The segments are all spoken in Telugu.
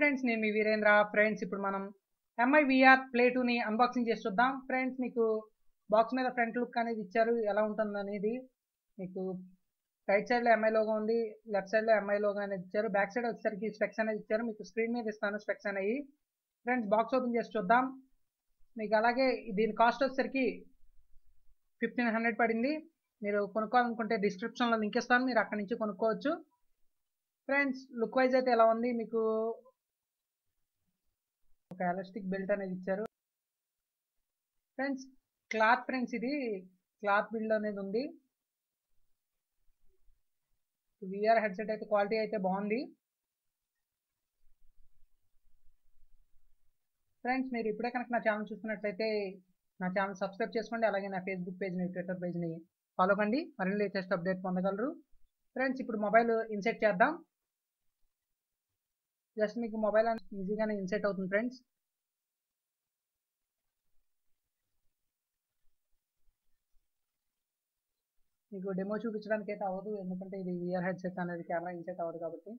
ఫ్రెండ్స్ నేను మీ వీరేంద్ర ఫ్రెండ్స్ ఇప్పుడు మనం ఎంఐ విఆర్ ప్లే టూని అన్బాక్సింగ్ చేసి చూద్దాం ఫ్రెండ్స్ మీకు బాక్స్ మీద ఫ్రంట్ లుక్ అనేది ఇచ్చారు ఎలా ఉంటుంది అనేది మీకు రైట్ సైడ్లో ఎంఐ లోగో ఉంది లెఫ్ట్ సైడ్లో ఎంఐ లోగో అనేది ఇచ్చారు బ్యాక్ సైడ్ వచ్చేసరికి స్పెక్స్ అనేది ఇచ్చారు మీకు స్క్రీన్ మీద ఇస్తాను స్పెక్స్ అనేవి ఫ్రెండ్స్ బాక్స్ ఓపెన్ చేసి చూద్దాం మీకు అలాగే దీని కాస్ట్ వచ్చేసరికి ఫిఫ్టీన్ హండ్రెడ్ పడింది మీరు కొనుక్కోవాలనుకుంటే డిస్క్రిప్షన్లో లింక్ ఇస్తాను మీరు అక్కడి నుంచి కొనుక్కోవచ్చు ఫ్రెండ్స్ లుక్ వైజ్ అయితే ఎలా ఉంది మీకు ఒక ఎలాస్టిక్ బెల్ట్ అనేది ఇచ్చారు ఫ్రెండ్స్ క్లాత్ ఫ్రెండ్స్ ఇది క్లాత్ బిల్డ్ అనేది ఉంది విఆర్ హెడ్సెట్ అయితే క్వాలిటీ అయితే బాగుంది ఫ్రెండ్స్ మీరు ఇప్పుడే కనుక నా ఛానల్ చూస్తున్నట్లయితే నా ఛానల్ సబ్స్క్రైబ్ చేసుకోండి అలాగే నా ఫేస్బుక్ పేజ్ని ట్విట్టర్ పేజ్ని ఫాలో కండి మరిన్ని లేటెస్ట్ అప్డేట్ పొందగలరు ఫ్రెండ్స్ ఇప్పుడు మొబైల్ ఇన్సెట్ చేద్దాం జస్ట్ మీకు మొబైల్ ఈజీగానే ఇన్సెట్ అవుతుంది ఫ్రెండ్స్ మీకు డెమో చూపించడానికి అయితే అవ్వదు ఎందుకంటే ఇది విఆర్ హెడ్సెట్ అనేది కెమెరా ఇన్సెట్ అవ్వదు కాబట్టి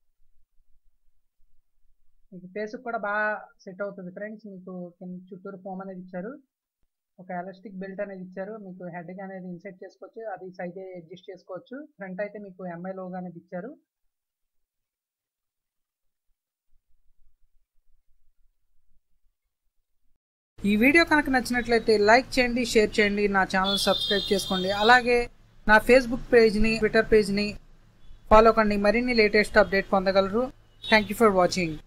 మీకు ఫేస్కి కూడా బాగా సెట్ అవుతుంది ఫ్రెండ్స్ మీకు కింద చుట్టూరు ఫోమ్ అనేది ఇచ్చారు ఒక ఎలాస్టిక్ బెల్ట్ అనేది ఇచ్చారు మీకు హెడ్కి అనేది ఇన్సెట్ చేసుకోవచ్చు అది సైజ్ అడ్జస్ట్ చేసుకోవచ్చు ఫ్రంట్ అయితే మీకు ఎంఐ లోగా అనేది ఇచ్చారు ఈ వీడియో కనుక నచ్చినట్లయితే లైక్ చేయండి షేర్ చేయండి నా ఛానల్ సబ్స్క్రైబ్ చేసుకోండి అలాగే నా ఫేస్బుక్ పేజ్ని ట్విట్టర్ పేజ్ని ఫాలో కండి మరిన్ని లేటెస్ట్ అప్డేట్ పొందగలరు థ్యాంక్ యూ ఫర్ వాచింగ్